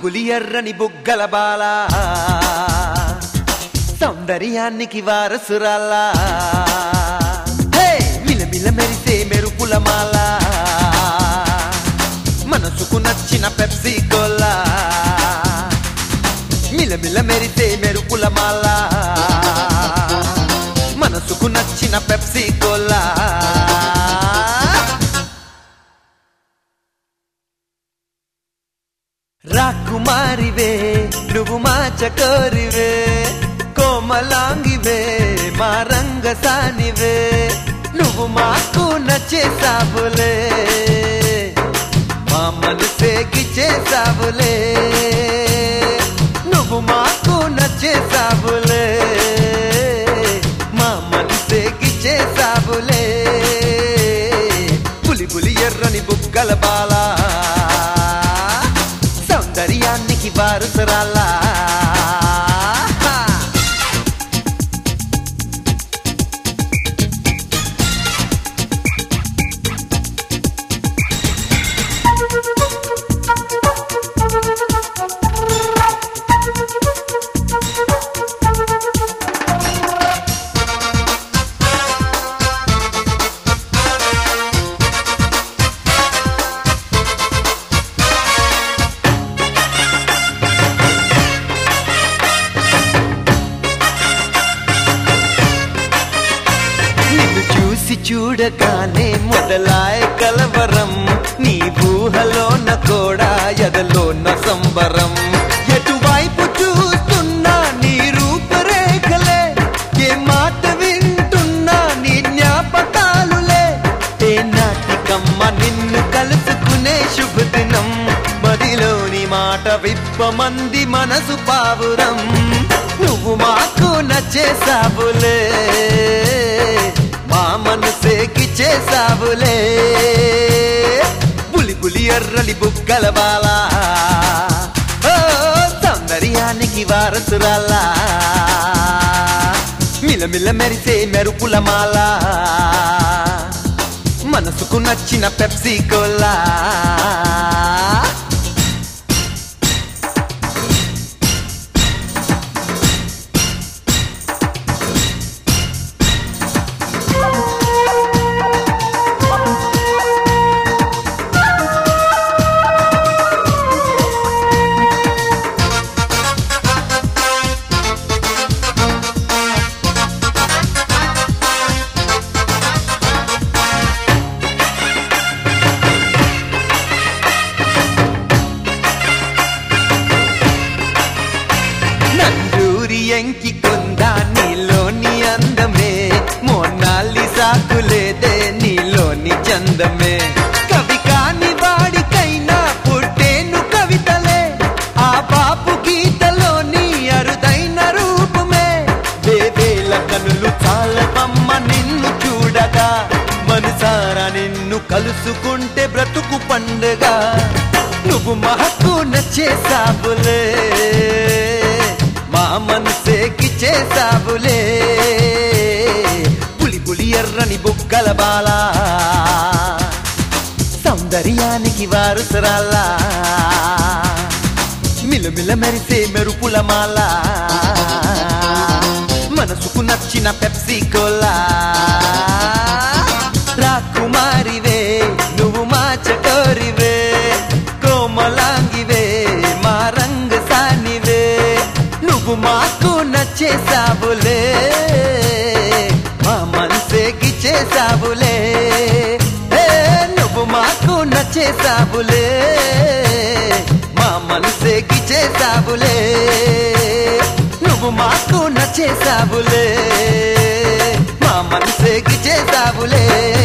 పులి ఎర్రని బుగ్గల బాల సౌందర్యానికి వారసురాలా హే! మిలమిల మెరిసే మెరుపుల మాల మనసుకు నచ్చిన పెప్సీ కోలా మిలమిల మెరిసే మెరుపుల మాల మనసుకు నచ్చిన పెప్సీ కోలా రాకుమారివే నువ్వు మా చకోరివే కోమలాంగివే మా రంగసానివే నువ్వు మాకు నచ్చేసావులే మా మనసేకి చేసావులే నువ్వు మాకు నచ్చేసావులే మా మనసేకి చేసావులే పులి పులి ఎర్రని బుగ్గల బాలా సౌందర్యానికి వారసురాలా నిన్ను చూసి చూడగానే మొదలాయ కలవరం నీ ఊహలోన కూడా ఎదలోన సంబరం ఎటువైపు చూస్తున్నా నీ రూపురేఖలే ఏ మాట వింటున్నా నీ జ్ఞాపకాలులే ఏ నాటికమ్మ నిన్ను కలుసుకునే శుభదినం మదిలోని మాట విప్పమంది మనసు పావురం నువ్వు మాకు నచ్చేసావులే మా మనసేకి చేసావులే పులి పులి ఎర్రలి బుగ్గల బాలా ఓ, సౌందర్యానికి వారసురాలా మిలమిల మెరిసే మెరుపుల మాల మనసుకు నచ్చిన పెప్సీ కోలా నంజూరి ఎంకి కొందా నీలోని అందమే మోనాలి సాకులేదే నీలోని చందమే కవి కాని వాడికైనా పుట్టేను కవితలే ఆ బాపు గీతలోని అరుదైన రూపమే వేవేల కనులు చాలపమ్మ నిన్ను చూడగా మనసారా నిన్ను కలుసుకుంటే బ్రతుకు పండుగ నువ్వు మహకు నచ్చేసావులే మా మనసేకి చేసావులే పులి పులి ఎర్రని బుగ్గల బాలా సౌందర్యానికి వారసురాలా మిలమిల మెరిసే మెరుపుల మాల మనసుకు నచ్చిన పెప్సీ కోలా రాకుమారివే నువ్వు మా చటోరివే కోమలాంగివే మా రంగసానివే నువ్వు మాకు నచ్చేసావులే మా మనసేకి చేసావులే ఏ, నువ్వు మాకు నచ్చేసావులే మా మనసేకి చేసావులే నువ్వు మాకు నచ్చేసావులే మా మనసేకి చేసావులే